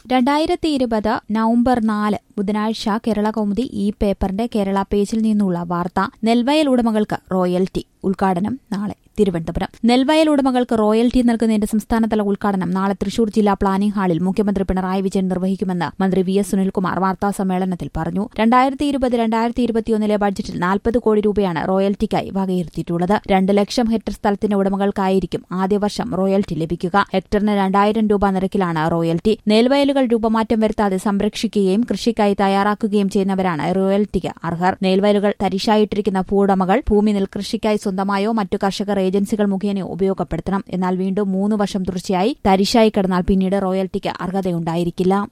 രണ്ടായിരത്തി ഇരുപത് നവംബർ നാല് ബുധനാഴ്ച കേരള കൗമുദി ഈ പേപ്പറിന്റെ കേരള പേജിൽ നിന്നുള്ള വാർത്ത നെൽവയൽ ഉടമകൾക്ക് റോയൽറ്റി ഉദ്ഘാടനം നാളെ തിരുവനന്തപുരം നെൽവയൽ ഉടമകൾക്ക് റോയൽറ്റി നൽകുന്നതിന്റെ സംസ്ഥാനതല ഉദ്ഘാടനം നാളെ തൃശൂർ ജില്ലാ പ്ലാനിംഗ് ഹാളിൽ മുഖ്യമന്ത്രി പിണറായി വിജയൻ നിർവഹിക്കുമെന്ന് മന്ത്രി വി എസ് സുനിൽകുമാർ വാർത്താ സമ്മേളനത്തിൽ പറഞ്ഞു രണ്ടായിരത്തി ഇരുപത് രണ്ടായിരത്തി ഇരുപത്തിയൊന്നിലെ ബഡ്ജറ്റിൽ നാൽപ്പത് കോടി രൂപയാണ് റോയൽറ്റിക്കായി വകയിരുത്തിയിട്ടുള്ളത് രണ്ട് ലക്ഷം ഹെക്ടർ സ്ഥലത്തിന്റെ ഉടമകൾക്കായിരിക്കും ആദ്യ വർഷം റോയൽറ്റി ലഭിക്കുക ഹെക്ടറിന് രണ്ടായിരം രൂപ നിരക്കിലാണ് റോയൽറ്റി നെൽവയലുകൾ രൂപമാറ്റം വരുത്താതെ സംരക്ഷിക്കുകയും കൃഷിക്കായി തയ്യാറാക്കുകയും ചെയ്യുന്നവരാണ് റോയൽറ്റിക്ക് അർഹർ നെൽവയലുകൾ തരിശായിട്ടിരിക്കുന്ന ഭൂവുടമകൾ ഭൂമി നെൽകൃഷിക്കായി സ്വന്തമായോ മറ്റു കർഷകർ ഏജൻസികൾ മുഖേനയോ ഉപയോഗപ്പെടുത്തണം എന്നാൽ വീണ്ടും മൂന്ന് വർഷം തുടർച്ചയായി തരിശായി കിടന്നാൽ പിന്നീട് റോയൽറ്റിക്ക് അർഹതയുണ്ടായിരിക്കില്ല